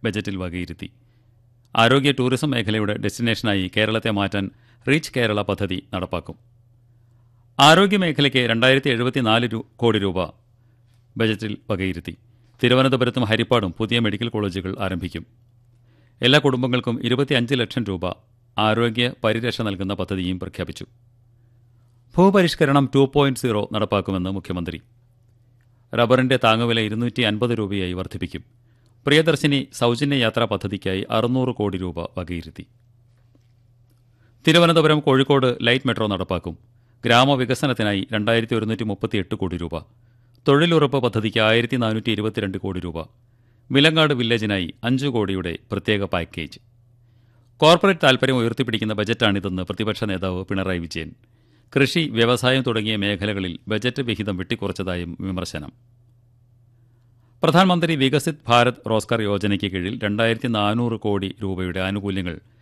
ബജറ്റിൽ വകയിരുത്തി ആരോഗ്യ ടൂറിസം മേഖലയുടെ ഡെസ്റ്റിനേഷനായി കേരളത്തെ മാറ്റാൻ റീച്ച് കേരള പദ്ധതി നടപ്പാക്കും ആരോഗ്യ മേഖലയ്ക്ക് രണ്ടായിരത്തി എഴുപത്തിനാല് രൂ- കോടി രൂപ ബജറ്റിൽ വകയിരുത്തി തിരുവനന്തപുരത്തും ഹരിപ്പാടും പുതിയ മെഡിക്കൽ കോളേജുകൾ ആരംഭിക്കും എല്ലാ കുടുംബങ്ങൾക്കും ഇരുപത്തിയഞ്ച് ലക്ഷം രൂപ ആരോഗ്യ പരിരക്ഷ നൽകുന്ന പദ്ധതിയും പ്രഖ്യാപിച്ചു ഭൂപരിഷ്കരണം ടു പോയിന്റ് സീറോ നടപ്പാക്കുമെന്ന് മുഖ്യമന്ത്രി റബ്ബറിന്റെ താങ്ങുവില ഇരുന്നൂറ്റി അൻപത് രൂപയായി വർദ്ധിപ്പിക്കും പ്രിയദർശിനി സൗജന്യ യാത്രാ പദ്ധതിക്കായി അറുന്നൂറ് കോടി രൂപ വകയിരുത്തി തിരുവനന്തപുരം കോഴിക്കോട് ലൈറ്റ് മെട്രോ നടപ്പാക്കും ഗ്രാമവികസനത്തിനായി രണ്ടായിരത്തി ഒരുന്നൂറ്റി മുപ്പത്തിയെട്ട് കോടി രൂപ തൊഴിലുറപ്പ് പദ്ധതിക്ക് ആയിരത്തി നാനൂറ്റി ഇരുപത്തിരണ്ട് കോടി രൂപ വിലങ്ങാട് വില്ലേജിനായി അഞ്ച് കോടിയുടെ പ്രത്യേക പാക്കേജ് കോർപ്പറേറ്റ് താൽപര്യം ഉയർത്തിപ്പിടിക്കുന്ന ബജറ്റാണിതെന്ന് പ്രതിപക്ഷ നേതാവ് പിണറായി വിജയൻ കൃഷി വ്യവസായം തുടങ്ങിയ മേഖലകളിൽ ബജറ്റ് വിഹിതം വെട്ടിക്കുറച്ചതായും വിമർശനം പ്രധാനമന്ത്രി വികസിത് ഭാരത് റോസ്ഗാർ യോജനയ്ക്ക് കീഴിൽ രണ്ടായിരത്തി നാനൂറ് കോടി രൂപയുടെ ആനുകൂല്യങ്ങൾ